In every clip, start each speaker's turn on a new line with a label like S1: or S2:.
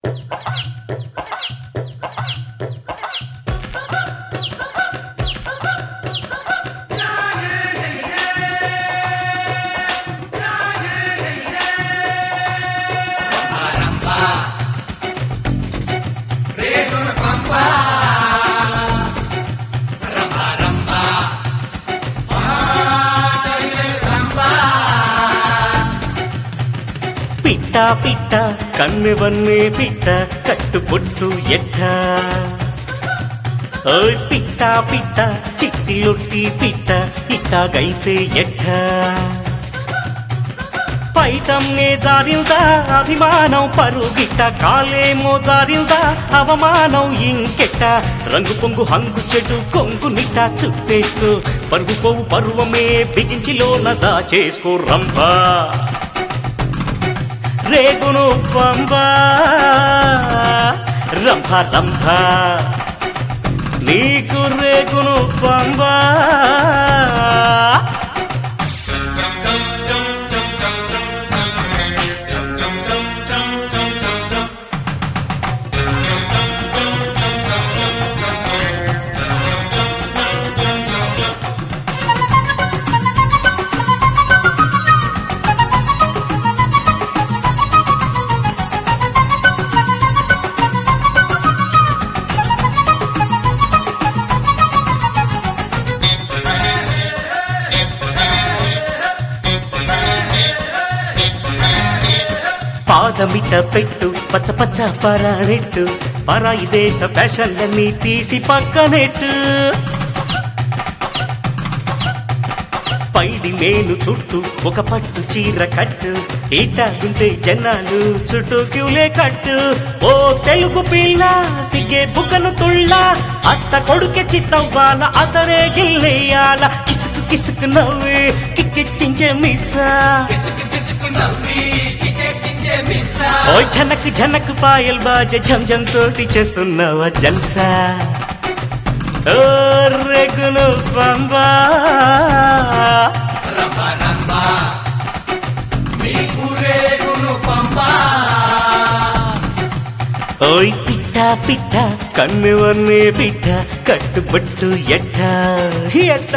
S1: పిట్ట పిట్ట కన్నెవన్నే పిట్ట కట్టుబొట్టు ఎట్ట ఓయ్ పిట్ట పిట్ట చిట్టిలొట్టి పిట్ట ఇట్టాగైతే ఎట్ట పైటమ్నే జారిందా అభిమానం పరుగిట్ట కాలేమో జారిందా అవమానం ఇంకెట్ట రంగు పొంగు హంగు చెడు కొంగు నిట్ట చుట్టేస్తూ పరుగు పోవు పరువమే బిగించిలోన దాచేసుకో రంభా రేగును పంబా రంభ రంభ నీకు రేగును పంబా పాదమిట పెట్టు పచ్చ పచ్చ పరాడెట్టు పరాయి దేశ ఫ్యాషన్లన్నీ తీసి పక్కనెట్టు పైడి మేను చుట్టూ ఒక పట్టు చీర కట్టు ఏటాగుంటే జనాలు చుట్టూ క్యూలే కట్టు ఓ తెలుగు పిల్ల సిగ్గే బుగ్గను తుళ్ళ అత్త కొడుకే చిత్తవ్వాల అతనే గిల్లేయాల కిసుకు కిసుకు నవ్వి కిక్కెక్కించే మిస్సా ఓ జనక్ జనక్ పాయల్ బాజ జం జం తోటి చేస్తున్నావా జల్సా ఓ రేగును పంబా ఓయ్ పిట్ట పిట్ట కన్ను వన్నే పిట్ట కట్టుబట్టు ఎట్ట ఎట్ట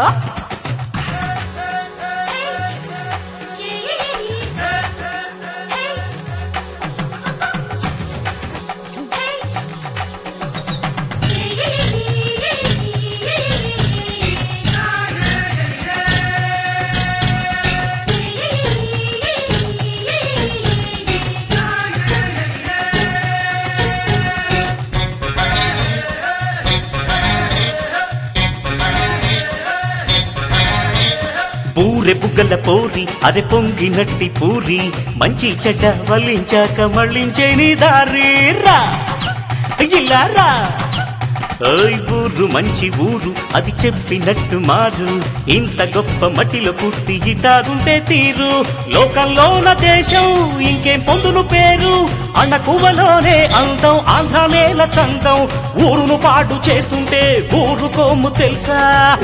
S1: బూరె బుగ్గల పోరి అరె పొంగినట్టి పూరి మంచి చెడ్డ వల్లించాక మళ్ళించే నీ దారి రా ఇలా రా ఓయ్ ఊరు మంచి ఊరు అది చెప్పినట్టు మారు ఇంత గొప్ప మట్టిలో పుట్టి ఇటారుంటే తీరు లోకంలోన దేశం ఇంకేం పొందును పేరు అన్న కువలోనే అందం ఆంధ్ర నేల చందం ఊరును పాడు చేస్తుంటే ఊరు కోము తెలుసా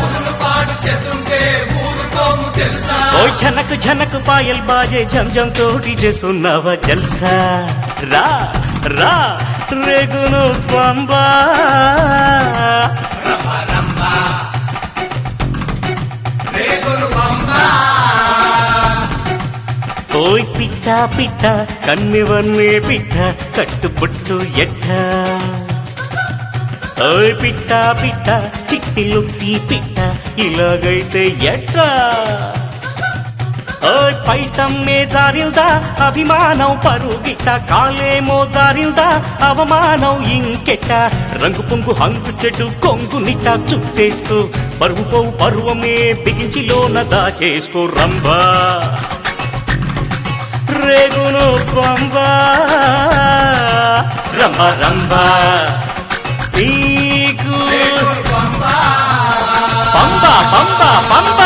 S1: ఓయ్ ఝనక్ ఝనక్ పాయల్ బాజే జం జం తోటి చేస్తున్నావా జల్సా రా రా రేగును పంబా ఓయ్ పిట్ట పిట్ట కన్నెవన్నే పిట్ట కట్టుబొట్టు ఎట్ట ఓయ్ పిట్ట పిట్ట చిట్టిలుట్టి పిట్ట ఇలాగైతే ఎట్ట ఓయ్ పైటమ్మే జారిందా అభిమానం పరుగిట్ట కాలేమో జారిందా అవమానం ఇంకెట్ట రంగు పొంగు హంగు చెడు కొంగు నిట్ట చుట్టేసుకో పరువు పోవు పరువమే బిగించిలోన దాచేసుకో రంభా రేగును పంబా రంభ రంభ నీకు పంబ పంబ పంబ